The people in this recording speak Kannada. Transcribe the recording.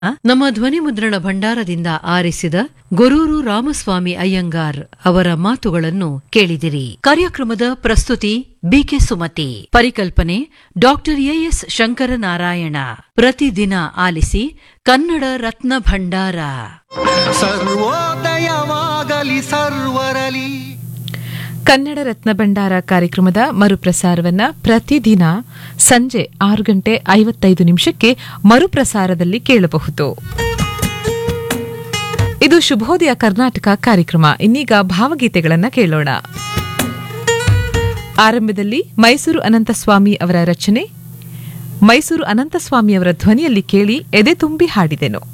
ನಮ್ಮ ಧ್ವನಿ ಮುದ್ರಣ ಭಂಡಾರದಿಂದ ಆರಿಸಿದ ಗೊರೂರು ರಾಮಸ್ವಾಮಿ ಅಯ್ಯಂಗಾರ್ ಅವರ ಮಾತುಗಳನ್ನು ಕೇಳಿದಿರಿ ಕಾರ್ಯಕ್ರಮದ ಪ್ರಸ್ತುತಿ ಬಿಕೆ ಸುಮತಿ ಪರಿಕಲ್ಪನೆ ಡಾಕ್ಟರ್ ಎಎಸ್ ಶಂಕರನಾರಾಯಣ ಪ್ರತಿದಿನ ಆಲಿಸಿ ಕನ್ನಡ ರತ್ನ ಭಂಡಾರ ಸರ್ವೋದಯವಾಗಲಿ ಸರ್ವರಲಿ ಕನ್ನಡ ರತ್ನ ಭಂಡಾರ ಕಾರ್ಯಕ್ರಮದ ಮರುಪ್ರಸಾರವನ್ನ ಪ್ರತಿದಿನ ಸಂಜೆ ಆರು ಗಂಟೆ ಐವತ್ತೈದು ನಿಮಿಷಕ್ಕೆ ಮರುಪ್ರಸಾರದಲ್ಲಿ ಕೇಳಬಹುದು ಇದು ಶುಭೋದಯ ಕರ್ನಾಟಕ ಕಾರ್ಯಕ್ರಮ ಇನ್ನೀಗ ಭಾವಗೀತೆಗಳನ್ನ ಕೇಳೋಣ ಆರಂಭದಲ್ಲಿ ಮೈಸೂರು ಅನಂತಸ್ವಾಮಿ ಅವರ ರಚನೆ ಮೈಸೂರು ಅನಂತಸ್ವಾಮಿ ಅವರ ಧ್ವನಿಯಲ್ಲಿ ಕೇಳಿ ಎದೆ ತುಂಬಿ ಹಾಡಿದೆನು